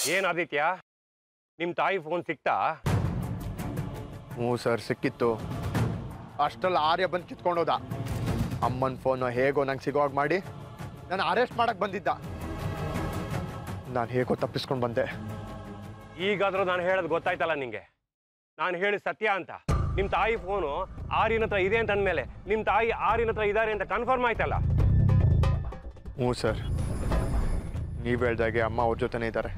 ಏನ್ ಆದಿತ್ಯ ನಿಮ್ಮ ತಾಯಿ ಫೋನ್ ಸಿಕ್ತಾ ಹ್ಞೂ ಸರ್ ಸಿಕ್ಕಿತ್ತು ಅಷ್ಟರಲ್ಲಿ ಆರ್ಯ ಬಂದು ಕಿತ್ಕೊಂಡೋದ ಅಮ್ಮನ ಫೋನು ಹೇಗೋ ನಂಗೆ ಸಿಗೋ ಹಾಗೆ ಮಾಡಿ ನಾನು ಅರೆಸ್ಟ್ ಮಾಡಕ್ಕೆ ಬಂದಿದ್ದ ನಾನು ಹೇಗೋ ತಪ್ಪಿಸ್ಕೊಂಡು ಬಂದೆ ಈಗಾದ್ರೂ ನಾನು ಹೇಳೋದು ಗೊತ್ತಾಯ್ತಲ್ಲ ನಿಂಗೆ ನಾನು ಹೇಳಿ ಸತ್ಯ ಅಂತ ನಿಮ್ಮ ತಾಯಿ ಫೋನು ಆರಿನ ಹತ್ರ ಇದೆ ಅಂತ ಅಂದಮೇಲೆ ನಿಮ್ಮ ತಾಯಿ ಆರಿನ ಹತ್ರ ಇದ್ದಾರೆ ಅಂತ ಕನ್ಫರ್ಮ್ ಆಯ್ತಲ್ಲ ಹ್ಞೂ ಸರ್ ನೀವು ಹೇಳ್ದಾಗೆ ಅಮ್ಮ ಅವ್ರ ಜೊತೆನೇ ಇದ್ದಾರೆ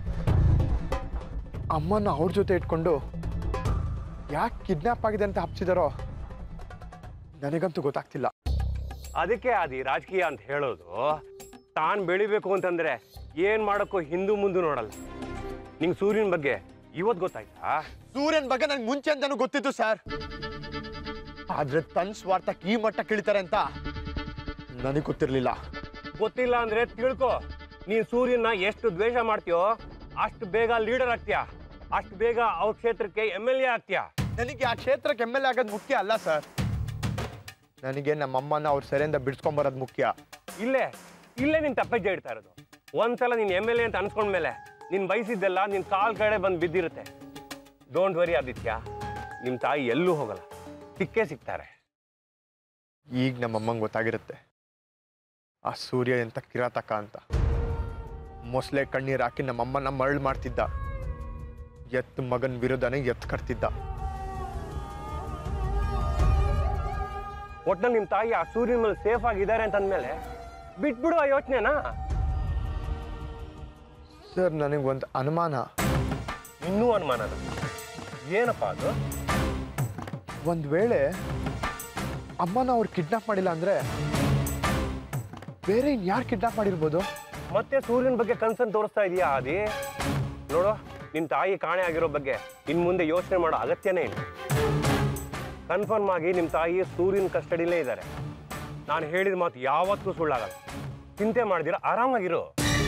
ಅಮ್ಮನ ಅವ್ರ ಜೊತೆ ಇಟ್ಕೊಂಡು ಯಾಕೆ ಕಿಡ್ನಾಪ್ ಆಗಿದೆ ಅಂತ ಹಬ್ಸಿದಾರೋ ನನಗಂತೂ ಗೊತ್ತಾಗ್ತಿಲ್ಲ ಅದಕ್ಕೆ ಆದಿ ರಾಜಕೀಯ ಅಂತ ಹೇಳೋದು ತಾನು ಬೆಳಿಬೇಕು ಅಂತಂದ್ರೆ ಏನ್ ಮಾಡೋಕ್ಕೂ ಹಿಂದೂ ಮುಂದೆ ನೋಡಲ್ಲ ನಿಂಗೆ ಸೂರ್ಯನ ಬಗ್ಗೆ ಇವತ್ತು ಗೊತ್ತಾಯ್ತಾ ಸೂರ್ಯನ ಬಗ್ಗೆ ನಂಗೆ ಮುಂಚೆ ಅಂತಾನು ಗೊತ್ತಿತ್ತು ಸರ್ ಆದ್ರೆ ತನ್ನ ಸ್ವಾರ್ಥಕ್ಕೆ ಈ ಮಟ್ಟ ಕೀಳ್ತಾರೆ ಅಂತ ನನಗೆ ಗೊತ್ತಿರಲಿಲ್ಲ ಗೊತ್ತಿಲ್ಲ ಅಂದ್ರೆ ತಿಳ್ಕೊ ನೀನ್ ಸೂರ್ಯನ ಎಷ್ಟು ದ್ವೇಷ ಮಾಡ್ತೀಯೋ ಅಷ್ಟು ಬೇಗ ಲೀಡರ್ ಆಗ್ತೀಯಾ ಅಷ್ಟು ಬೇಗ ಅವ್ರ ಕ್ಷೇತ್ರಕ್ಕೆ ಎಮ್ ಎಲ್ ಎ ಆಗ್ತೀಯಾ ನನಗೆ ಆ ಕ್ಷೇತ್ರಕ್ಕೆ ಎಮ್ ಎಲ್ ಎ ಆಗೋದು ಮುಖ್ಯ ಅಲ್ಲ ಸರ್ ನನಗೆ ನಮ್ಮಮ್ಮನ ಅವ್ರ ಸೆರೆಯಿಂದ ಬಿಡಿಸ್ಕೊಂಬರೋದು ಮುಖ್ಯ ಇಲ್ಲೇ ಇಲ್ಲೇ ನಿನ್ ತಪ್ಪಜ್ಜೆ ಇಡ್ತಾ ಇರೋದು ಒಂದ್ಸಲ ನೀನ್ ಎಮ್ ಎಲ್ ಎ ಅಂತ ಅನ್ಸ್ಕೊಂಡ್ಮೇಲೆ ನೀನ್ ಬಯಸಿದ್ದೆಲ್ಲ ನಿನ್ ಕಾಲ್ ಕಡೆ ಬಂದು ಬಿದ್ದಿರುತ್ತೆ ಡೋಂಟ್ ವರಿ ಆದಿತ್ಯ ನಿಮ್ ತಾಯಿ ಎಲ್ಲೂ ಹೋಗಲ್ಲ ಸಿಕ್ಕೇ ಸಿಗ್ತಾರೆ ಈಗ ನಮ್ಮಮ್ಮಂಗೆ ಗೊತ್ತಾಗಿರುತ್ತೆ ಆ ಸೂರ್ಯ ಎಂತ ಕಿರಾತಕ ಅಂತ ಮೊಸಳೆ ಕಣ್ಣೀರು ಹಾಕಿ ನಮ್ಮಮ್ಮನ ಮರಳು ಮಾಡ್ತಿದ್ದ ಎತ್ತು ಮಗನ ವಿರುದ್ಧನೇ ಎತ್ತು ಕಟ್ತಿದ್ದ ಒಟ್ನಲ್ಲಿ ನಿಮ್ ತಾಯಿ ಆ ಸೂರ್ಯನ ಮೇಲೆ ಸೇಫ್ ಆಗಿದ್ದಾರೆ ಅಂತ ಅಂದ್ಮೇಲೆ ಬಿಟ್ಬಿಡು ಆ ಯೋಚನೆನಾ ಸರ್ ನನಗೊಂದು ಅನುಮಾನ ಇನ್ನೂ ಅನುಮಾನನ ಏನಪ್ಪ ಅದು ಒಂದು ವೇಳೆ ಅಮ್ಮನ ಅವ್ರು ಕಿಡ್ನಾಪ್ ಮಾಡಿಲ್ಲ ಅಂದ್ರೆ ಬೇರೆ ಇನ್ಯಾರು ಕಿಡ್ನಾಪ್ ಮಾಡಿರ್ಬೋದು ಮತ್ತೆ ಸೂರ್ಯನ ಬಗ್ಗೆ ಕನ್ಸನ್ ತೋರಿಸ್ತಾ ಇದೀಯಾ ಆದಿ ನೋಡು ನಿನ್ ತಾಯಿ ಕಾಣೆ ಆಗಿರೋ ಬಗ್ಗೆ ಇನ್ ಮುಂದೆ ಯೋಚನೆ ಮಾಡೋ ಅಗತ್ಯನೇ ಇಲ್ಲ ಕನ್ಫರ್ಮ್ ಆಗಿ ನಿಮ್ ತಾಯಿ ಸೂರ್ಯನ ಕಸ್ಟಡಿಲೇ ಇದ್ದಾರೆ ನಾನು ಹೇಳಿದ ಮಾತು ಯಾವತ್ತೂ ಸುಳ್ಳಾಗಲ್ಲ ಚಿಂತೆ ಮಾಡ್ದಿರ ಆರಾಮಾಗಿರು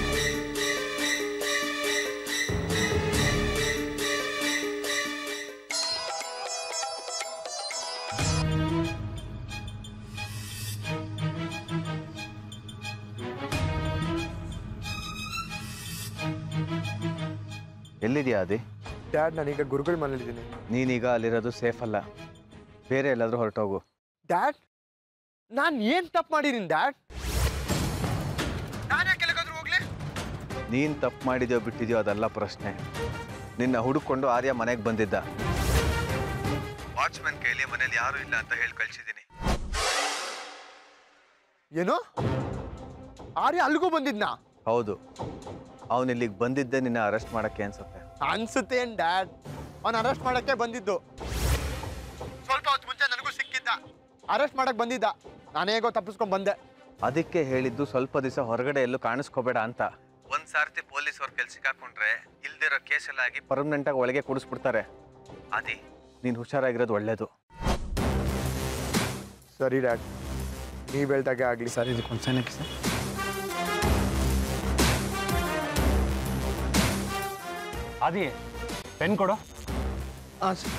ಎಲ್ಲಿದೆಯಾ ಅದಿ ಡ್ಯಾಡ್ ನಾನೀಗ ಗುರುಗಳ ಮನೇಲಿದ್ದೀನಿ ನೀನೀಗ ಅಲ್ಲಿರೋದು ಸೇಫ್ ಅಲ್ಲ ಬೇರೆ ಎಲ್ಲಾದ್ರೂ ಹೊರಟೋಗು ಡ್ಯಾಡ್ ನಾನು ಏನು ತಪ್ಪು ಮಾಡಿದ್ದೀನಿ ಡ್ಯಾಡ್ ನಾನು ಯಾಕೆ ಎಲ್ಲಿಗಾದ್ರೂ ಹೋಗ್ಲಿ ನೀನು ತಪ್ಪು ಮಾಡಿದ್ಯೋ ಬಿಟ್ಟಿದ್ಯೋ ಅದಲ್ಲ ಪ್ರಶ್ನೆ ನಿನ್ನ ಹುಡುಕೊಂಡು ಆರ್ಯ ಮನೆಗೆ ಬಂದಿದ್ದ ವಾಚ್ಮನ್ ಕೈಲಿ ಮನೇಲಿ ಯಾರು ಇಲ್ಲ ಅಂತ ಹೇಳಿ ಕಳ್ಸಿದ್ದೀನಿ ಏನು ಆರ್ಯ ಅಲ್ಲಿಗೂ ಬಂದಿದ್ನಾ ಹೌದು ಅವನು ಇಲ್ಲಿಗೆ ಬಂದಿದ್ದೆ ನಿನ್ನ ಅರೆಸ್ಟ್ ಮಾಡಕ್ಕೆ ಅನ್ಸುತ್ತೆ ಅನ್ಸುತ್ತೆ ಏನ್ ಡ್ಯಾಡ್ ಅವನ್ ಅರೆಸ್ಟ್ ಮಾಡಕ್ಕೆ ಬಂದಿದ್ದು ಸ್ವಲ್ಪ ಹೊತ್ತು ಮುಂಚೆ ನನಗೂ ಸಿಕ್ಕಿದ್ದ ಅರೆಸ್ಟ್ ಮಾಡಕ್ ಬಂದಿದ್ದ ನಾನು ಹೇಗೋ ತಪ್ಪಿಸ್ಕೊಂಡ್ ಬಂದೆ ಅದಕ್ಕೆ ಹೇಳಿದ್ದು ಸ್ವಲ್ಪ ದಿವಸ ಹೊರಗಡೆ ಎಲ್ಲೂ ಕಾಣಿಸ್ಕೋಬೇಡ ಅಂತ ಒಂದ್ ಸಾರ್ತಿ ಪೊಲೀಸ್ ಅವ್ರ ಕೆಲ್ಸಕ್ಕೆ ಹಾಕೊಂಡ್ರೆ ಇಲ್ದಿರೋ ಕೇಸೆಲ್ಲ ಆಗಿ ಪರ್ಮನೆಂಟ್ ಆಗಿ ಒಳಗೆ ಕೂಡಿಸ್ಬಿಡ್ತಾರೆ ಅದಿ ನೀನು ಹುಷಾರಾಗಿರೋದು ಒಳ್ಳೇದು ಸರಿ ಡ್ಯಾಡ್ ನೀವ್ ಹೇಳ್ದಾಗೆ ಆಗ್ಲಿ ಸರ್ ಇದಕ್ಕೊಂದು ಸೈನಕ್ಕೆ ಸರ್ ಆದಿ ಪೆನ್ ಕೊಡು ಹಾಂ ಸರ್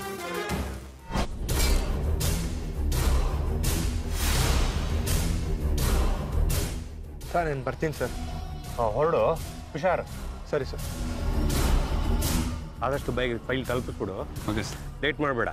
ಸರ್ ನಾನು ಬರ್ತೀನಿ ಸರ್ ಹಾಂ ಹೊರಡು ಹುಷಾರ್ ಸರಿ ಸರ್ ಆದಷ್ಟು ಬೇಗ ಫೈಲ್ ತಲುಪಿಸ್ಬಿಡು ಓಕೆ ಸರ್ ಲೇಟ್ ಮಾಡಬೇಡ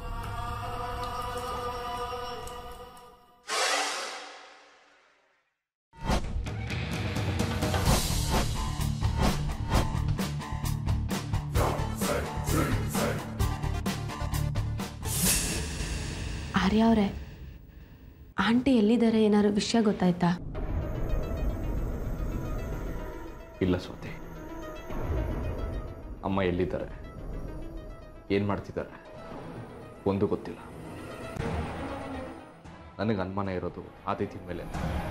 ಆರ್ಯ ಅವರೇ ಆಂಟಿ ಎಲ್ಲಿದ್ದಾರೆ ಏನಾದ್ರು ವಿಷಯ ಗೊತ್ತಾಯ್ತಾ ಇಲ್ಲ ಸ್ವಾತಿ ಅಮ್ಮ ಎಲ್ಲಿದ್ದಾರೆ ಏನು ಮಾಡ್ತಿದ್ದಾರೆ ಒಂದು ಗೊತ್ತಿಲ್ಲ ನನಗೆ ಅನುಮಾನ ಇರೋದು ಆದಿತ್ಯನ ಮೇಲೆ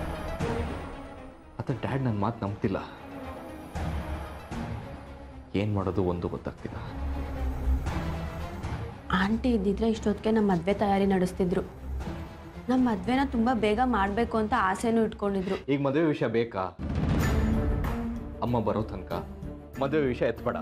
ಆತ ಡ್ಯಾಡ್ ನನ್ನ ಮಾತು ನಂಬ್ತಿಲ್ಲ ಏನು ಮಾಡೋದು ಒಂದು ಗೊತ್ತಾಗ್ತಿಲ್ಲ ಆಂಟಿ ಇದ್ದಿದ್ರೆ ಇಷ್ಟೊತ್ತಿಗೆ ನಮ್ಮ ಮದುವೆ ತಯಾರಿ ನಡೆಸ್ತಿದ್ರು ನಮ್ಮ ಮದುವೆನ ತುಂಬ ಬೇಗ ಮಾಡಬೇಕು ಅಂತ ಆಸೆನೂ ಇಟ್ಕೊಂಡಿದ್ರು ಈಗ ಮದುವೆ ವಿಷಯ ಬೇಕಾ ಅಮ್ಮ ಬರೋ ತನಕ ಮದುವೆ ವಿಷಯ ಎತ್ಬೇಡ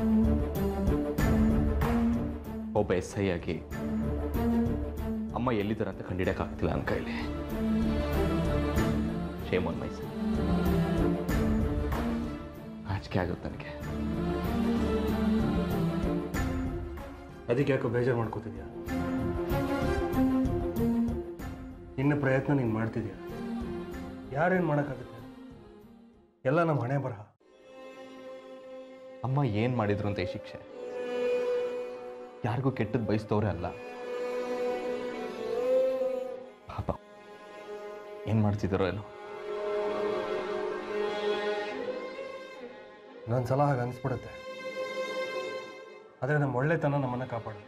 ಒಬ್ಬ ಎಸ್ ಐ ಆಗಿ ಅಮ್ಮ ಎಲ್ಲಿದ್ದಾರೆ ಅಂತ ಕಂಡಿಡಿಯಕ್ಕಾಗ್ತಿಲ್ಲ ನನ್ನ ಕೈಲಿ ಶೇಮ್ ಆನ್ ಮೈ ಐ ನಾಚಿಕೆ ಆಗುತ್ತೆ ನನಗೆ ಅದಕ್ಕೆ ಯಾಕೋ ಬೇಜಾರು ಮಾಡ್ಕೋತಿದ್ಯಾ ನಿನ್ನ ಪ್ರಯತ್ನ ನೀನು ಮಾಡ್ತಿದ್ಯಾ ಯಾರೇನು ಮಾಡೋಕ್ಕಾಗುತ್ತೆ ಎಲ್ಲ ನಮ್ಮ ಹಣೆ ಬರಹ ಅಮ್ಮ ಏನು ಮಾಡಿದ್ರು ಅಂತ ಈ ಶಿಕ್ಷೆ ಯಾರಿಗೂ ಕೆಟ್ಟದ್ದು ಬಯಸ್ತವ್ರೆ ಅಲ್ಲ ಪಾಪ ಏನು ಮಾಡ್ತಿದ್ದಾರೋ ಏನೋ ನನ್ನ ಸಲ ಹಾಗೆ ಅನಿಸ್ಬಿಡುತ್ತೆ ಆದರೆ ನಮ್ಮ ಒಳ್ಳೆತನ ನಮ್ಮನ್ನು ಕಾಪಾಡುತ್ತೆ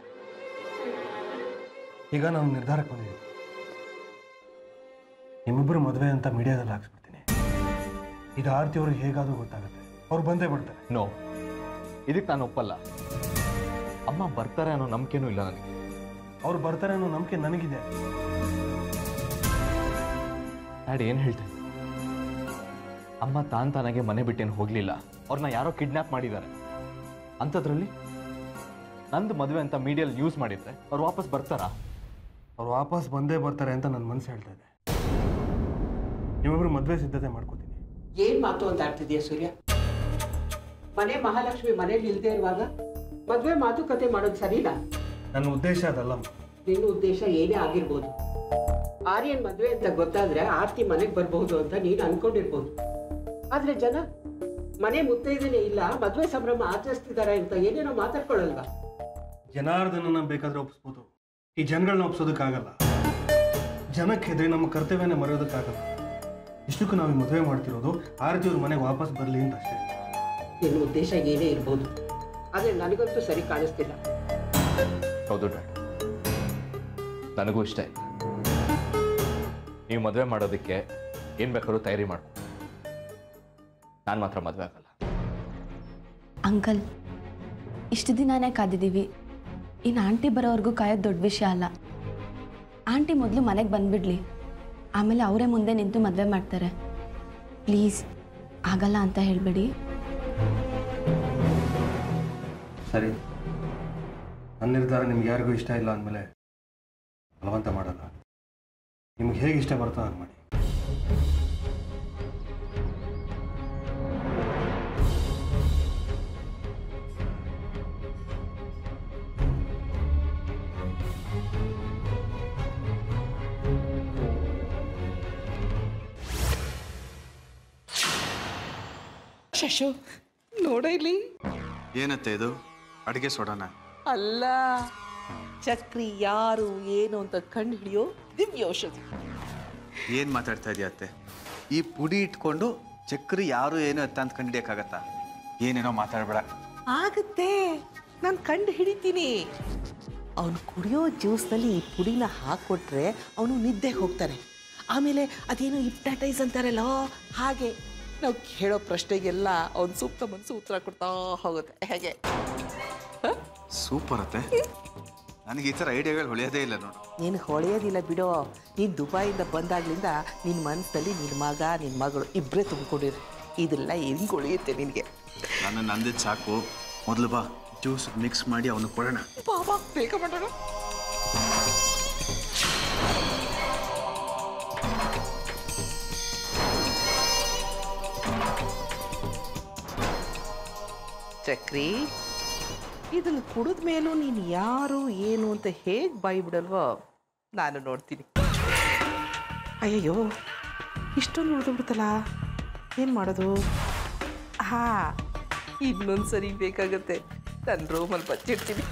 ಈಗ ನಾನು ನಿರ್ಧಾರಕ್ಕೆ ಬಂದಿದ್ದೀನಿ ನಿಮ್ಮಿಬ್ಬರು ಮದುವೆ ಅಂತ ಮೀಡಿಯಾದಲ್ಲಿ ಹಾಕ್ಸ್ಬಿಡ್ತೀನಿ ಇದು ಆರ್ತಿ ಅವ್ರಿಗೆ ಹೇಗಾದರೂ ಗೊತ್ತಾಗುತ್ತೆ ಅವ್ರು ಬಂದೇ ಬಿಡ್ತಾರೆ ನೋ ಇದಕ್ಕೆ ನಾನು ಒಪ್ಪಲ್ಲ ಅಮ್ಮ ಬರ್ತಾರೆ ಅನ್ನೋ ನಂಬಿಕೆನೂ ಇಲ್ಲ ನನಗೆ ಅವ್ರು ಬರ್ತಾರೆ ಅನ್ನೋ ನಂಬಿಕೆ ನನಗಿದೆ ಡ್ಯಾಡ್ ಏನು ಹೇಳ್ತಾ ಇದ್ದೀನಿ? ಅಮ್ಮ ತಾನ್ ತಾನಾಗೆ ಮನೆ ಬಿಟ್ಟೇನು ಹೋಗಲಿಲ್ಲ ಅವ್ರನ್ನ ಯಾರೋ ಕಿಡ್ನ್ಯಾಪ್ ಮಾಡಿದ್ದಾರೆ ಅಂಥದ್ರಲ್ಲಿ ನಂದು ಮದುವೆ ಅಂತ ಮೀಡಿಯಲ್ಲಿ ನ್ಯೂಸ್ ಮಾಡಿದ್ರೆ ಅವ್ರು ವಾಪಸ್ ಬರ್ತಾರಾ ಅವ್ರು ವಾಪಸ್ ಬಂದೇ ಬರ್ತಾರೆ ಅಂತ ನನ್ನ ಮನಸ್ಸು ಹೇಳ್ತಾ ಇದೆ ನಿಮ್ಮಿಬ್ಬರು ಮದುವೆ ಸಿದ್ಧತೆ ಮಾಡ್ಕೋತೀನಿ ಏನ್ ಮಾತು ಅಂತ ಆಡ್ತಿದ್ಯಾ ಸೂರ್ಯ ಮನೆ ಮಹಾಲಕ್ಷ್ಮಿ ಮನೇಲಿ ಇಲ್ದೇ ಇರುವಾಗ ಮದ್ವೆ ಮಾತುಕತೆ ಮಾಡೋದು ಸರಿನಾ ನನ್ನ ಉದ್ದೇಶ ಅದಲ್ಲ ನಿನ್ನ ಉದ್ದೇಶ ಏನೇ ಆಗಿರ್ಬೋದು ಆರ್ಯನ್ ಮದ್ವೆ ಅಂತ ಗೊತ್ತಾದ್ರೆ ಆರ್ತಿ ಮನೆಗೆ ಬರ್ಬಹುದು ಅಂತ ನೀನು ಅನ್ಕೊಂಡಿರ್ಬೋದು ಆದ್ರೆ ಜನ ಮನೆ ಮುತ್ತೈದೇನೆ ಇಲ್ಲ ಮದ್ವೆ ಸಂಭ್ರಮ ಆಚರಿಸ್ತಿದ್ದಾರೆ ಅಂತ ಏನೇನೋ ಮಾತಾಡ್ಕೊಳ್ಳಲ್ವಾ ಜನಾರ್ದನನ್ನ ಬೇಕಾದ್ರೆ ಒಪ್ಪಿಸ್ಬೋದು ಈ ಜನಗಳನ್ನ ಒಪ್ಸೋದಕ್ಕಾಗಲ್ಲ ಜನಕ್ಕೆ ಹೆದ್ರೆ ನಮ್ಮ ಕರ್ತವ್ಯನ ಮರೆಯೋದಕ್ಕಾಗಲ್ಲ ಇಷ್ಟಕ್ಕೂ ನಾವು ಈ ಮದುವೆ ಮಾಡ್ತಿರೋದು ಆರತಿ ಅವ್ರ ಮನೆಗೆ ವಾಪಸ್ ಬರಲಿ ಅಂತ ಅಷ್ಟೇ ನಿನ್ನ ಉದ್ದೇಶ ಏನೇ ಇರ್ಬೋದು ಆದ್ರೆ ನನಗಂತೂ ಸರಿ ಕಾಣಿಸ್ತಿಲ್ಲ ಹೌದು ಡ್ಯಾಡ್ ನನಗೂ ಇಷ್ಟ ಇಲ್ಲ ನೀವು ಮದುವೆ ಮಾಡೋದಕ್ಕೆ ಏನು ಬೇಕಾದ್ರೂ ತಯಾರಿ ಮಾಡ್ಕೊ ನಾನು ಮಾತ್ರ ಮದುವೆ ಆಗಲ್ಲ ಅಂಕಲ್ ಇಷ್ಟು ದಿನಾನೇ ಕಾದಿದ್ದೀವಿ ಇನ್ನು ಆಂಟಿ ಬರೋವರೆಗೂ ಕಾಯೋದು ದೊಡ್ಡ ವಿಷಯ ಅಲ್ಲ ಆಂಟಿ ಮೊದಲು ಮನೆಗೆ ಬಂದ್ಬಿಡ್ಲಿ ಆಮೇಲೆ ಅವರೇ ಮುಂದೆ ನಿಂತು ಮದುವೆ ಮಾಡ್ತಾರೆ ಪ್ಲೀಸ್ ಆಗಲ್ಲ ಅಂತ ಹೇಳಬೇಡಿ ಸರಿ ನನ್ನ ನಿರ್ಧಾರ ನಿಮ್ಗೆ ಯಾರಿಗೂ ಇಷ್ಟ ಇಲ್ಲ ಅಂದಮೇಲೆ ಬಲವಂತ ಮಾಡಲ್ಲ ನಿಮ್ಗೆ ಹೇಗೆ ಇಷ್ಟ ಬರ್ತೋ ಹಾಗೆ ಮಾಡಿ ಶಶು ನೋಡ ಇಲ್ಲಿ ಏನತ್ತೆ ಇದು ಅಡುಗೆ ಸೋಡಾನ ಅಲ್ಲ ಚಕ್ರಿ ಯಾರು ಏನು ಅಂತ ಕಂಡು ಹಿಡಿಯೋ ದಿವ್ಯ ಔಷಧಿ ಏನು ಮಾತಾಡ್ತಾ ಇದೆಯಾ ಅತ್ತೆ ಈ ಪುಡಿ ಇಟ್ಕೊಂಡು ಚಕ್ರಿ ಯಾರು ಏನು ಎತ್ತ ಅಂತ ಕಂಡಿಡಿಯಕ್ಕಾಗತ್ತಾ ಏನೇನೋ ಮಾತಾಡಬೇಡ ಆಗುತ್ತೆ ನಾನು ಕಂಡು ಹಿಡಿತೀನಿ ಅವನು ಕುಡಿಯೋ ಜ್ಯೂಸ್ನಲ್ಲಿ ಈ ಪುಡಿನ ಹಾಕ್ಕೊಟ್ರೆ ಅವನು ನಿದ್ದೆಗೆ ಹೋಗ್ತಾನೆ ಆಮೇಲೆ ಅದೇನು ಹಿಪ್ಟಾಟೈಸ್ ಅಂತಾರಲ್ಲ ಹಾಗೆ ನಾವು ಕೇಳೋ ಪ್ರಶ್ನೆಗೆಲ್ಲ ಅವ್ನು ಸೂಕ್ತ ಮನಸ್ಸು ಉತ್ತರ ಕೊಡ್ತಾ ಹೋಗುತ್ತೆ ಹೇಗೆ ಸೂಪರ್ ಅತ್ತೆ ನನಗೆ ಈ ಥರ ಐಡಿಯಾಗಳು ಹೊಳೆಯೋದೇ ಇಲ್ಲ ನೋಡು ನೀನು ಹೊಳೆಯೋದಿಲ್ಲ ಬಿಡೋ ನೀನು ದುಬೈಯಿಂದ ಬಂದಾಗ್ಲಿಂದ ನಿನ್ನ ಮನಸ್ಸಲ್ಲಿ ನಿನ್ನ ಮಗ ನಿನ್ನ ಮಗಳು ಇಬ್ಬರೇ ತುಂಬಿಕೊಂಡಿರಿ ಇದೆಲ್ಲ ಹೆಂಗೆ ಉಳಿಯುತ್ತೆ ನಿನಗೆ ನಾನು ನಂದಿದ್ದು ಸಾಕು ಮೊದಲು ಬಾ ಜ್ಯೂಸ್ ಮಿಕ್ಸ್ ಮಾಡಿ ಅವನು ಕೊಡೋಣ ಬಾಬಾ ಬೇಗ ಮಾಡೋಣ ಚಕ್ರಿ ಇದನ್ನು ಕುಡಿದ ಮೇಲೂ ನೀನು ಯಾರು ಏನು ಅಂತ ಹೇಗೆ ಬಾಯಿ ಬಿಡಲ್ವೋ ನಾನು ನೋಡ್ತೀನಿ ಅಯ್ಯಯ್ಯೋ ಇಷ್ಟೊಂದು ಉಳಿದು ಬಿಡ್ತಲ್ಲ ಏನು ಮಾಡೋದು ಹಾ ಇನ್ನೊಂದು ಸರಿ ಬೇಕಾಗತ್ತೆ ನನ್ನ ರೂಮಲ್ಲಿ ಬಚ್ಚಿಡ್ತೀನಿ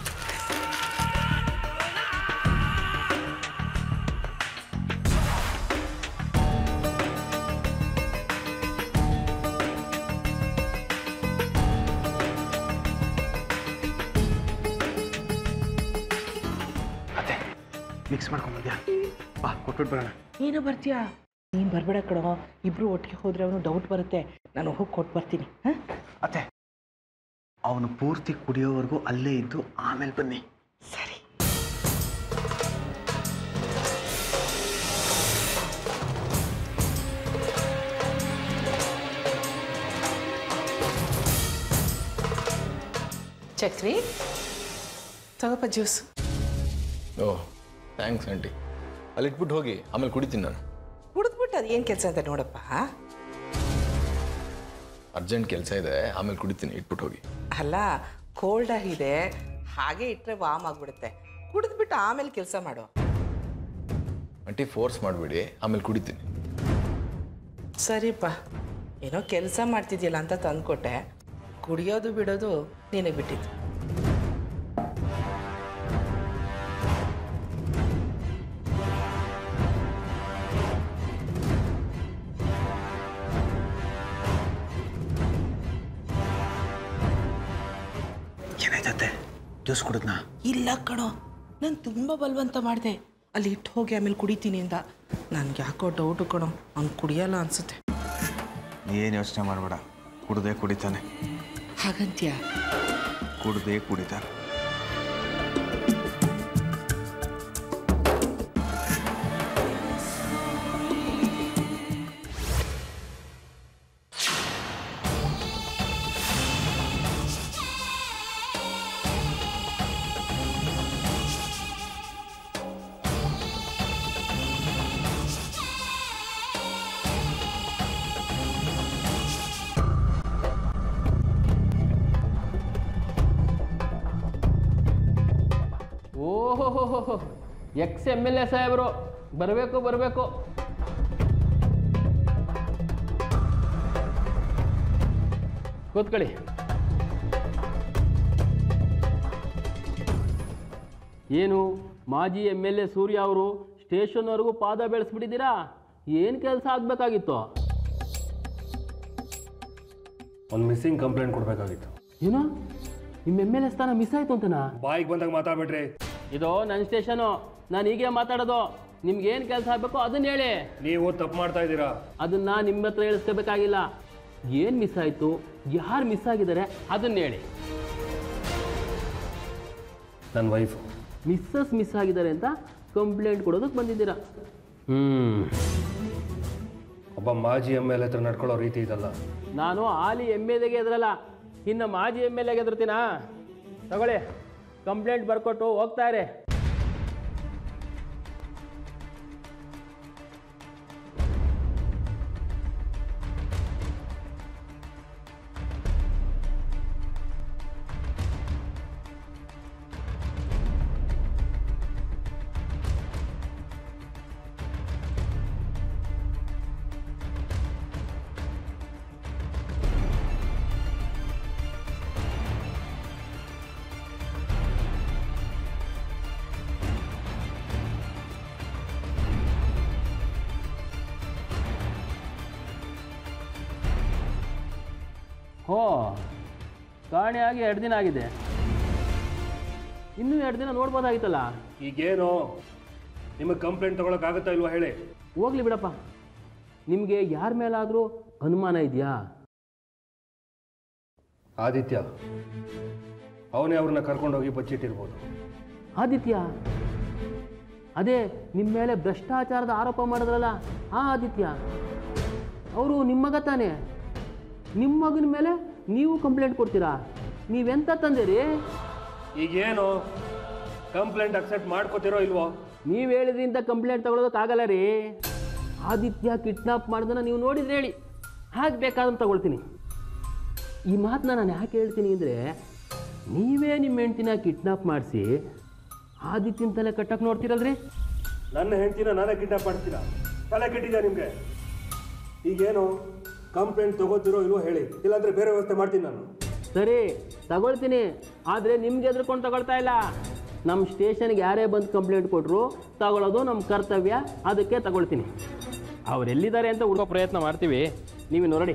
ಅತ್ತೆ ಮಿಕ್ಸ್ ಮಾಡ್ಕೊಂಬಂದ್ಯಾ ಬಾ ಕೊಟ್ಬಿಟ್ಟು ಬರೋಣ ನೀನು ಬರ್ತೀಯಾ ನೀನು ಬರಬೇಡ ಕಣೋ ಇಬ್ರು ಒಟ್ಟಿಗೆ ಹೋದ್ರೆ ಅವನು ಡೌಟ್ ಬರುತ್ತೆ ನಾನು ಹೋಗಿ ಕೊಟ್ಟು ಬರ್ತೀನಿ ಹಾಂ ಅತ್ತೆ ಅವನು ಪೂರ್ತಿ ಕುಡಿಯೋವರೆಗೂ ಅಲ್ಲೇ ಇದ್ದು ಆಮೇಲೆ ಬನ್ನಿ ಸರಿ ಚಕ್ರಿ ತಗೋಪ ಜ್ಯೂಸ್ ಓ ಥ್ಯಾಂಕ್ಸ್ ಆಂಟಿ ಅಲ್ಲಿ ಇಟ್ಬಿಟ್ಟು ಹೋಗಿ ಆಮೇಲೆ ಕುಡಿತೀನಿ ನಾನು ಕುಡಿದ್ಬಿಟ್ಟು ಅದು ಏನು ಕೆಲಸ ಅಂತ ನೋಡಪ್ಪ ಅರ್ಜೆಂಟ್ ಕೆಲಸ ಇದೆ ಆಮೇಲೆ ಕುಡಿತೀನಿ ಇಟ್ಬಿಟ್ಟು ಹೋಗಿ ಅಲ್ಲ ಕೋಲ್ಡ್ ಆಗಿದೆ ಹಾಗೆ ಇಟ್ಟರೆ ವಾಮ್ ಆಗಿಬಿಡುತ್ತೆ ಕುಡಿದ್ಬಿಟ್ಟು ಆಮೇಲೆ ಕೆಲಸ ಮಾಡು ಆಂಟಿ ಫೋರ್ಸ್ ಮಾಡಿಬಿಡಿ ಆಮೇಲೆ ಕುಡಿತೀನಿ ಸರಿಪ್ಪ ಏನೋ ಕೆಲಸ ಮಾಡ್ತಿದ್ಯಲ್ಲ ಅಂತ ತಂದ್ಕೊಟ್ಟೆ ಕುಡಿಯೋದು ಬಿಡೋದು ನಿನಗೆ ಬಿಟ್ಟಿದ್ದು ಏನಾಯ್ತತ್ತೆ ಜ್ಯೂಸ್ ಕುಡಿದ್ನಾ ಇಲ್ಲ ಕಣೋ ನಾನು ತುಂಬ ಬಲವಂತ ಮಾಡಿದೆ ಅಲ್ಲಿ ಇಟ್ಟು ಹೋಗಿ ಆಮೇಲೆ ಕುಡಿತೀನಿ ಅಂದ ನನಗೆ ಯಾಕೋ ಡೌಟು ಕಣೋ ಅವ್ನು ಕುಡಿಯಲ್ಲ ಅನ್ಸುತ್ತೆ ಏನು ಯೋಚನೆ ಮಾಡಬೇಡ ಕುಡ್ದೇ ಕುಡಿತಾನೆ ಹಾಗಂತ್ಯಾ ಕುಡ್ದೇ ಕುಡಿತಾನೆ ಓಹೋ ಎಕ್ಸ್ ಎಮ್ ಎಲ್ ಎ ಸಾಹೇಬರು ಬರಬೇಕು ಬರಬೇಕು ಕೂತ್ಕೊಳ್ಳಿ ಏನು ಮಾಜಿ ಎಮ್ ಎಲ್ ಎ ಸೂರ್ಯ ಅವರು ಸ್ಟೇಷನ್ವರೆಗೂ ಪಾದ ಬೆಳೆಸ್ಬಿಟ್ಟಿದ್ದೀರಾ ಏನು ಕೆಲಸ ಆಗಬೇಕಾಗಿತ್ತು ಒಂದು ಮಿಸ್ಸಿಂಗ್ ಕಂಪ್ಲೇಂಟ್ ಕೊಡಬೇಕಾಗಿತ್ತು ಏನು ನಿಮ್ಮ ಎಮ್ ಎಲ್ ಎ ಸ್ಥಾನ ಮಿಸ್ ಆಯಿತು ಅಂತನಾ ಬಾಯಿಗೆ ಬಂದಾಗ ಮಾತಾಡ್ಬೇಡ್ರಿ ಇದು ನನ್ನ ಸ್ಟೇಷನು ನಾನು ಹೀಗೆ ಮಾತಾಡೋದು ನಿಮ್ಗೆ ಏನು ಕೆಲಸ ಆಗಬೇಕು ಅದನ್ನ ಹೇಳಿ ನೀವು ತಪ್ಪು ಮಾಡ್ತಾ ಇದ್ದೀರಾ ಅದನ್ನ ನಿಮ್ಮ ಹತ್ರ ಹೇಳಿಸ್ಕೋಬೇಕಾಗಿಲ್ಲ ಏನು ಮಿಸ್ ಆಯಿತು ಯಾರು ಮಿಸ್ ಆಗಿದ್ದಾರೆ ಅದನ್ನ ಹೇಳಿ ನನ್ನ ವೈಫು ಮಿಸ್ಸಸ್ ಮಿಸ್ ಆಗಿದ್ದಾರೆ ಅಂತ ಕಂಪ್ಲೇಂಟ್ ಕೊಡೋದಕ್ಕೆ ಬಂದಿದ್ದೀರಾ ಹ್ಞೂ ಒಬ್ಬ ಮಾಜಿ ಎಮ್ ಎಲ್ ಹತ್ರ ನಡ್ಕೊಳ್ಳೋ ರೀತಿ ಇದಲ್ಲ ನಾನು ಹಾಲಿ ಎಮ್ ಎಲ್ ಎಗೆ ಎದ್ರಲ್ಲ ಇನ್ನು ಮಾಜಿ ಎಮ್ ಎಲ್ ಎಗೆ ಎದುರ್ತೀನಾ ತಗೊಳ್ಳಿ ಕಂಪ್ಲೇಂಟ್ ಬರ್ಕೊಟ್ಟು ಹೋಗ್ತಾ ಇರಿ ಓ ಕಾಣೆಯಾಗಿ ಎರಡು ದಿನ ಆಗಿದೆ ಇನ್ನೂ ಎರಡು ದಿನ ನೋಡ್ಬೋದಾಗಿತ್ತಲ್ಲ ಈಗೇನು ನಿಮಗೆ ಕಂಪ್ಲೇಂಟ್ ತಗೊಳಕ್ಕಾಗತ್ತಾ ಇಲ್ವಾ ಹೇಳಿ ಹೋಗ್ಲಿ ಬಿಡಪ್ಪ ನಿಮಗೆ ಯಾರ ಮೇಲಾದರೂ ಅನುಮಾನ ಇದೆಯಾ ಆದಿತ್ಯ ಅವನೇ ಅವ್ರನ್ನ ಕರ್ಕೊಂಡೋಗಿ ಬಚ್ಚಿಟ್ಟಿರ್ಬೋದು ಆದಿತ್ಯ ಅದೇ ನಿಮ್ಮ ಮೇಲೆ ಭ್ರಷ್ಟಾಚಾರದ ಆರೋಪ ಮಾಡಿದ್ರಲ್ಲ ಆ ಆದಿತ್ಯ ಅವರು ನಿಮ್ಮ ಮಗ ತಾನೇ ನಿಮ್ಮ ಮಗನ ಮೇಲೆ ನೀವು ಕಂಪ್ಲೇಂಟ್ ಕೊಡ್ತೀರಾ ನೀವೆಂತ ತಂದಿರಿ ಈಗೇನು ಕಂಪ್ಲೇಂಟ್ ಅಕ್ಸೆಪ್ಟ್ ಮಾಡ್ಕೋತಿರೋ ಇಲ್ವೋ ನೀವು ಹೇಳಿದ್ರಿಂದ ಕಂಪ್ಲೇಂಟ್ ತಗೊಳೋದಕ್ಕಾಗಲ್ಲ ರೀ ಆದಿತ್ಯ ಕಿಡ್ನಾಪ್ ಮಾಡೋದನ್ನ ನೀವು ನೋಡಿದ್ರೆ ಹೇಳಿ ಹಾಗೆ ಬೇಕಾದಂತ ತಗೊಳ್ತೀನಿ ಈ ಮಾತನ್ನ ನಾನು ಯಾಕೆ ಹೇಳ್ತೀನಿ ಅಂದರೆ ನೀವೇ ನಿಮ್ಮ ಹೆಂಡ್ತಿನ ಕಿಡ್ನಾಪ್ ಮಾಡಿಸಿ ಆದಿತ್ಯನ ತಲೆ ಕಟ್ಟಕ್ಕೆ ನೋಡ್ತೀರಲ್ರಿ ನನ್ನ ಹೆಂಡ್ತಿನ ನಾನೇ ಕಿಡ್ನಾಪ್ ಮಾಡ್ತೀರಾ ತಲೆ ಕೆಟ್ಟಿದ್ಯಾ ನಿಮಗೆ ಈಗೇನು ಕಂಪ್ಲೇಂಟ್ ತಗೋತಿರೋ ಇಲ್ವೋ ಹೇಳಿ ಇಲ್ಲಾಂದ್ರೆ ಬೇರೆ ವ್ಯವಸ್ಥೆ ಮಾಡ್ತೀನಿ ನಾನು ಸರಿ ತಗೊಳ್ತೀನಿ ಆದರೆ ನಿಮ್ಗೆ ಎದ್ರುಕೊಂಡು ತಗೊಳ್ತಾ ಇಲ್ಲ ನಮ್ಮ ಸ್ಟೇಷನ್ಗೆ ಯಾರೇ ಬಂದು ಕಂಪ್ಲೇಂಟ್ ಕೊಟ್ಟರು ತಗೊಳ್ಳೋದು ನಮ್ಮ ಕರ್ತವ್ಯ ಅದಕ್ಕೆ ತಗೊಳ್ತೀನಿ ಅವ್ರು ಎಲ್ಲಿದ್ದಾರೆ ಅಂತ ಹುಡುಕೋ ಪ್ರಯತ್ನ ಮಾಡ್ತೀವಿ ನೀವು ನೋಡಿ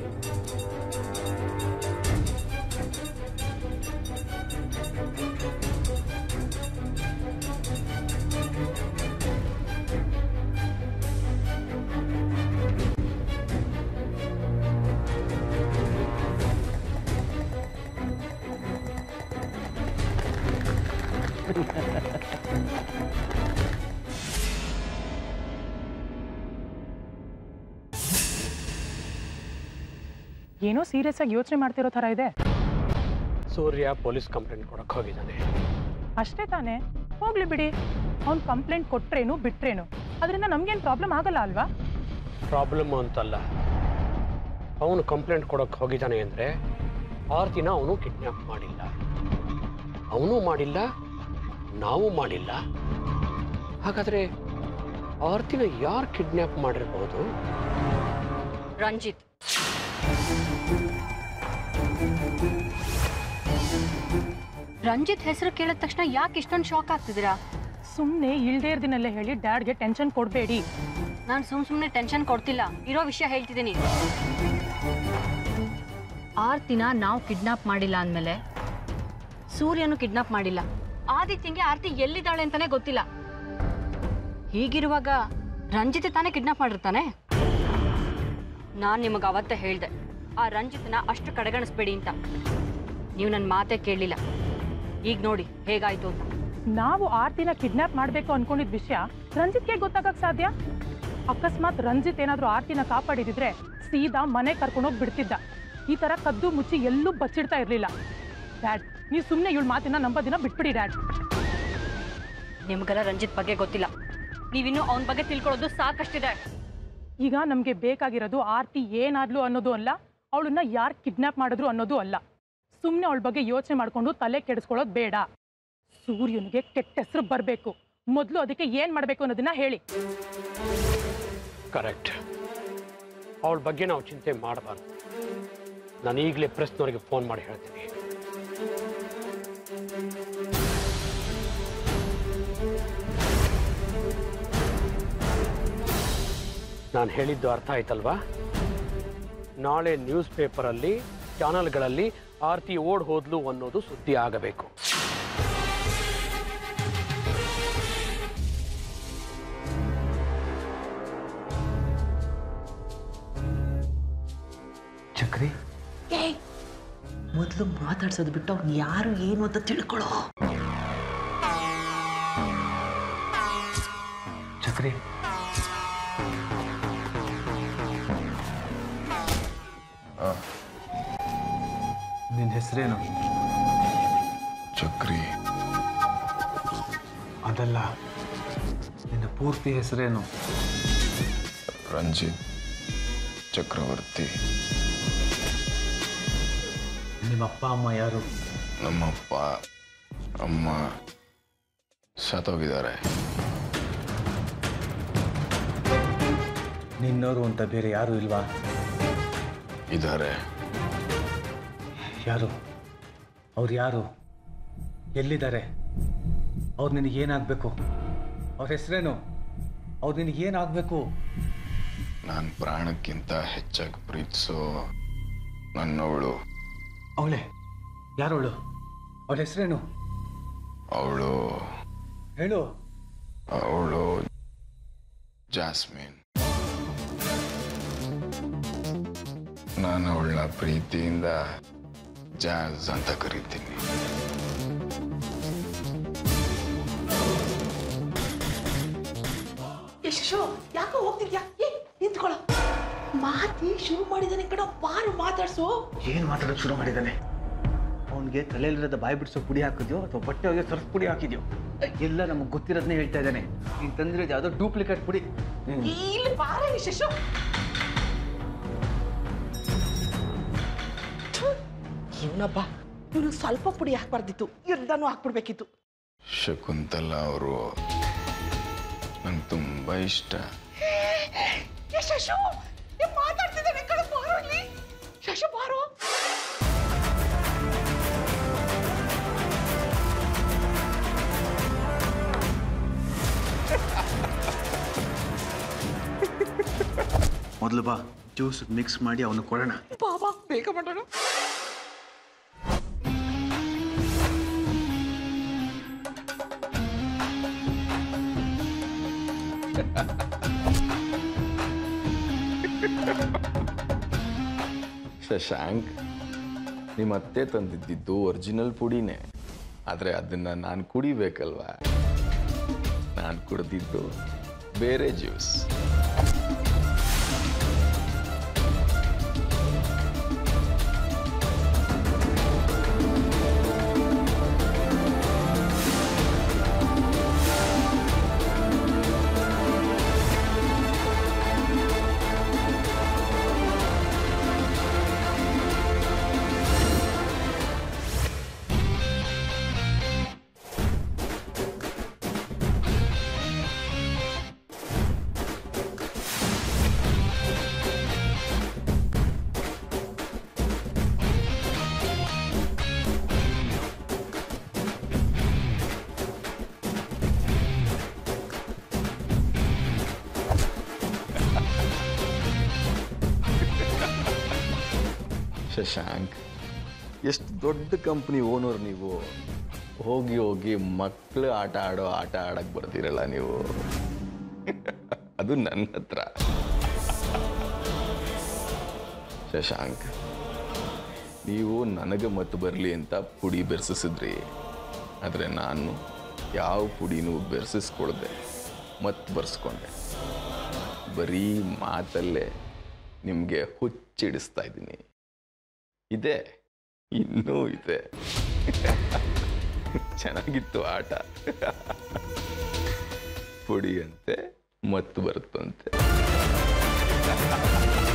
ಏನೋ ಸೀರಿಯಸ್ ಆಗಿ ಯೋಚನೆ ಮಾಡ್ತಿರೋ ಥರ ಇದೆ ಸೂರ್ಯ ಪೊಲೀಸ್ ಕಂಪ್ಲೇಂಟ್ ಕೊಡಕ್ಕೆ ಹೋಗಿದ್ದಾನೆ ಅಷ್ಟೇ ತಾನೇ ಹೋಗ್ಲಿ ಬಿಡಿ ಅವ್ನು ಕಂಪ್ಲೇಂಟ್ ಕೊಟ್ರೇನು ಬಿಟ್ರೇನು ಅದರಿಂದ ನಮ್ಗೇನು ಪ್ರಾಬ್ಲಮ್ ಆಗಲ್ಲ ಅಲ್ವಾ ಪ್ರಾಬ್ಲಮ್ ಅಂತಲ್ಲ ಅವನು ಕಂಪ್ಲೇಂಟ್ ಕೊಡೋಕ್ಕೆ ಹೋಗಿದ್ದಾನೆ ಅಂದರೆ ಆರ್ತಿನ ಅವನು ಕಿಡ್ನ್ಯಾಪ್ ಮಾಡಿಲ್ಲ ಅವನು ಮಾಡಿಲ್ಲ ನಾವು ಮಾಡಿಲ್ಲ ಹಾಗಾದರೆ ಆರ್ತಿನ ಯಾರು ಕಿಡ್ನ್ಯಾಪ್ ಮಾಡಿರ್ಬೋದು ರಂಜಿತ್ ರಂಜಿತ್ ಹೆಸರು ಕೇಳಿದ ತಕ್ಷಣ ಯಾಕೆ ಇಷ್ಟೊಂದು ಶಾಕ್ ಆಗ್ತಿದ್ದೀರಾ ಸುಮ್ಮನೆ ಇಳ್ದೇ ಇರ್ದಿನಲ್ಲೇ ಹೇಳಿ ಡ್ಯಾಡ್ಗೆ ಟೆನ್ಷನ್ ಕೊಡಬೇಡಿ ನಾನು ಸುಮ್ ಸುಮ್ಮನೆ ಟೆನ್ಷನ್ ಕೊಡ್ತಿಲ್ಲ ಇರೋ ವಿಷಯ ಹೇಳ್ತಿದ್ದೀನಿ ಆರ್ತಿನ ನಾವು ಕಿಡ್ನಾಪ್ ಮಾಡಿಲ್ಲ ಅಂದಮೇಲೆ ಸೂರ್ಯನು ಕಿಡ್ನಾಪ್ ಮಾಡಿಲ್ಲ ಆದಿತ್ಯಂಗೆ ಆರ್ತಿ ಎಲ್ಲಿದ್ದಾಳೆ ಅಂತಾನೆ ಗೊತ್ತಿಲ್ಲ ಹೀಗಿರುವಾಗ ರಂಜಿತ್ ತಾನೇ ಕಿಡ್ನಾಪ್ ಮಾಡಿರ್ತಾನೆ ನಾನು ನಿಮಗೆ ಅವತ್ತೇ ಹೇಳ್ದೆ ಆ ರಂಜಿತ್ನ ಅಷ್ಟು ಕಡೆಗಣಿಸ್ಬೇಡಿ ಅಂತ ನೀವು ನನ್ನ ಮಾತೇ ಕೇಳಲಿಲ್ಲ ಈಗ ನೋಡಿ ಹೇಗಾಯ್ತು ಅಂತ ನಾವು ಆರ್ತಿನ ಕಿಡ್ನಾಪ್ ಮಾಡಬೇಕು ಅನ್ಕೊಂಡಿದ್ ವಿಷಯ ರಂಜಿತ್ಗೆ ಗೊತ್ತಾಗಕ್ ಸಾಧ್ಯ ಅಕಸ್ಮಾತ್ ರಂಜಿತ್ ಏನಾದ್ರೂ ಆರ್ತಿನ ಕಾಪಾಡಿದಿದ್ರೆ ಸೀದಾ ಮನೆ ಕರ್ಕೊಂಡೋಗಿ ಬಿಡ್ತಿದ್ದ ಈ ತರ ಕದ್ದು ಮುಚ್ಚಿ ಎಲ್ಲೂ ಬಚ್ಚಿಡ್ತಾ ಇರ್ಲಿಲ್ಲ ಡ್ಯಾಡ್ ನೀವು ಸುಮ್ಮನೆ ಇವಳ ಮಾತಿನ ನಂಬೋದಿನ ಬಿಟ್ಬಿಡಿ ಡ್ಯಾಡ್ ನಿಮ್ಗೆಲ್ಲ ರಂಜಿತ್ ಬಗ್ಗೆ ಗೊತ್ತಿಲ್ಲ ನೀವಿನ್ನೂ ಅವನ ಬಗ್ಗೆ ತಿಳ್ಕೊಳ್ಳೋದು ಸಾಕಷ್ಟಿದೆ ಈಗ ನಮ್ಗೆ ಬೇಕಾಗಿರೋದು ಆರ್ತಿ ಏನಾದ್ಲು ಅನ್ನೋದು ಅಲ್ಲ ಅವಳನ್ನ ಯಾರು ಕಿಡ್ನಾಪ್ ಮಾಡಿದ್ರು ಅನ್ನೋದು ಅಲ್ಲ ಸುಮ್ಮನೆ ಅವಳ ಬಗ್ಗೆ ಯೋಚನೆ ಮಾಡ್ಕೊಂಡು ತಲೆ ಕೆಡಿಸ್ಕೊಳ್ಳೋದು ಬೇಡ ಸೂರ್ಯನಿಗೆ ಕೆಟ್ಟ ಹೆಸರು ಬರಬೇಕು ಮೊದಲು ಅದಕ್ಕೆ ಏನ್ ಮಾಡಬೇಕು ಅನ್ನೋದನ್ನ ಹೇಳಿ ಕರೆಕ್ಟ್ ಅವಳ ಬಗ್ಗೆ ನಾವು ಚಿಂತೆ ಮಾಡಬಾರ್ದು ನಾನು ಈಗಲೇ ಪ್ರೆಸ್ನವರಿಗೆ ಫೋನ್ ಮಾಡಿ ಹೇಳ್ತೀನಿ ನಾನು ಹೇಳಿದ್ದು ಅರ್ಥ ಆಯ್ತಲ್ವಾ ನಾಳೆ ನ್ಯೂಸ್ ಪೇಪರಲ್ಲಿ ಚಾನಲ್ಗಳಲ್ಲಿ ಆರ್ತಿ ಓಡ್ ಹೋದ್ಲು ಅನ್ನೋದು ಸುದ್ದಿ ಆಗಬೇಕು ಚಕ್ರಿ ಏಯ್ ಮೊದಲು ಮಾತಾಡ್ಸೋದು ಬಿಟ್ಟು ಅವ್ನು ಯಾರು ಏನು ಅಂತ ತಿಳ್ಕೊಳ್ಳೋ ಚಕ್ರಿ ನಿನ್ನ ಹೆಸರೇನು ಚಕ್ರಿ ಅದಲ್ಲ ನಿನ್ನ ಪೂರ್ತಿ ಹೆಸರೇನು ರಂಜಿತ್ ಚಕ್ರವರ್ತಿ ನಿಮ್ಮ ಅಪ್ಪ ಅಮ್ಮ ಯಾರು ನಮ್ಮಪ್ಪ ಅಮ್ಮ ಸತ್ತೋಗಿದ್ದಾರೆ ನಿನ್ನೋರು ಅಂತ ಬೇರೆ ಯಾರು ಇಲ್ವಾ ಇದ್ದಾರೆ ಯಾರು ಅವ್ರು ಯಾರು ಎಲ್ಲಿದ್ದಾರೆ ಅವ್ರು ನಿನಗೇನಾಗಬೇಕು ಅವ್ರ ಹೆಸರೇನು ಅವ್ರು ನಿನಗೇನಾಗಬೇಕು ನಾನು ಪ್ರಾಣಕ್ಕಿಂತ ಹೆಚ್ಚಾಗಿ ಪ್ರೀತಿಸೋ ನನ್ನವಳು ಅವಳೆ ಯಾರವಳು ಅವಳ ಹೆಸರೇನು ಅವಳು ಹೇಳು ಅವಳು ಜಾಸ್ಮಿನ್ ನಾನು ಅವಳನ್ನ ಪ್ರೀತಿಯಿಂದ ಜಾಸ್ ಅಂತ ಕರಿತೀನಿ ಯಶೋ ಯಾಕೋ ಹೋಗ್ತಿದ್ಯಾ ಏ ನಿಂತ್ಕೊಳ್ಳೋ ಮಾತಿ ಶುರು ಮಾಡಿದಾನೆ ಕಣ ಬಾರು ಮಾತಾಡ್ಸು ಏನು ಮಾತಾಡೋಕೆ ಶುರು ಮಾಡಿದ್ದಾನೆ ಅವನಿಗೆ ತಲೆಯಲ್ಲಿರೋದ ಬಾಯಿ ಬಿಡಿಸೋ ಪುಡಿ ಹಾಕಿದ್ಯೋ ಅಥವಾ ಬಟ್ಟೆ ಹೋಗಿ ಸರ್ಫ್ ಪುಡಿ ಹಾಕಿದ್ಯೋ ಎಲ್ಲ ನಮಗೆ ಗೊತ್ತಿರೋದನ್ನೇ ಹೇಳ್ತಾ ಇದ್ದಾನೆ ನೀನು ತಂದಿರೋದು ಯಾವುದೋ ಡೂಪ್ಲಿಕೇಟ್ ಪುಡಿ ಹ್ಮ್. ಇಲ್ಲಿ ಬಾರ ಯಶಸ್ಸು ಇವನಬ್ಬ ಇವನು ಸ್ವಲ್ಪ ಪುಡಿ ಹಾಕ್ಬಾರ್ದಿತ್ತು ಎಲ್ಲಾನು ಹಾಕ್ಬಿಡ್ಬೇಕಿತ್ತು ಶಕುಂತಲ ಅವರು ನಂಗೆ ತುಂಬ ಇಷ್ಟ ಯಶಸ್ಸು ಮಾತಾಡ್ತಿದ್ದಾನೆ ಕಣ ಬಾರೋ ಇಲ್ಲಿ ಶಶು ಬಾರೋ ಮೊದಲು ಬಾ ಜ್ಯೂಸ್ ಮಿಕ್ಸ್ ಮಾಡಿ ಅವನು ಕೊಡೋಣ ಬಾಬಾ ಬೇಗ ಮಾಡೋಣ ಶಶಾಂಕ್ ನಿಮ್ಮ ಅತ್ತೆ ತಂದಿದ್ದಿದ್ದು ಒರಿಜಿನಲ್ ಪುಡಿನೇ ಆದರೆ ಅದನ್ನು ನಾನು ಕುಡಿಬೇಕಲ್ವಾ ನಾನು ಕುಡ್ದಿದ್ದು ಬೇರೆ ಜ್ಯೂಸ್ ಶಶಾಂಕ್ ಎಷ್ಟು ದೊಡ್ಡ ಕಂಪ್ನಿ ಓನರ್ ನೀವು ಹೋಗಿ ಹೋಗಿ ಮಕ್ಕಳು ಆಟ ಆಡೋ ಆಟ ಆಡಕ್ಕೆ ಬರ್ತೀರಲ್ಲ ನೀವು ಅದು ನನ್ನ ಹತ್ರ ಶಶಾಂಕ್ ನೀವು ನನಗೆ ಮತ್ತು ಬರಲಿ ಅಂತ ಪುಡಿ ಬೆರೆಸಿಸಿದ್ರಿ ಆದರೆ ನಾನು ಯಾವ ಪುಡಿನೂ ಬೆರೆಸಿಸ್ಕೊಳ್ದೆ ಮತ್ತು ಬರ್ಸ್ಕೊಂಡೆ ಬರೀ ಮಾತಲ್ಲೇ ನಿಮಗೆ ಹುಚ್ಚಿಡಿಸ್ತಾ ಇದ್ದೀನಿ ಇದೆ ಇನ್ನೂ ಇದೆ ಚೆನ್ನಾಗಿತ್ತು ಆಟ ಪುಡಿ ಅಂತೆ ಮತ್ತು ಬರುತ್ತಂತೆ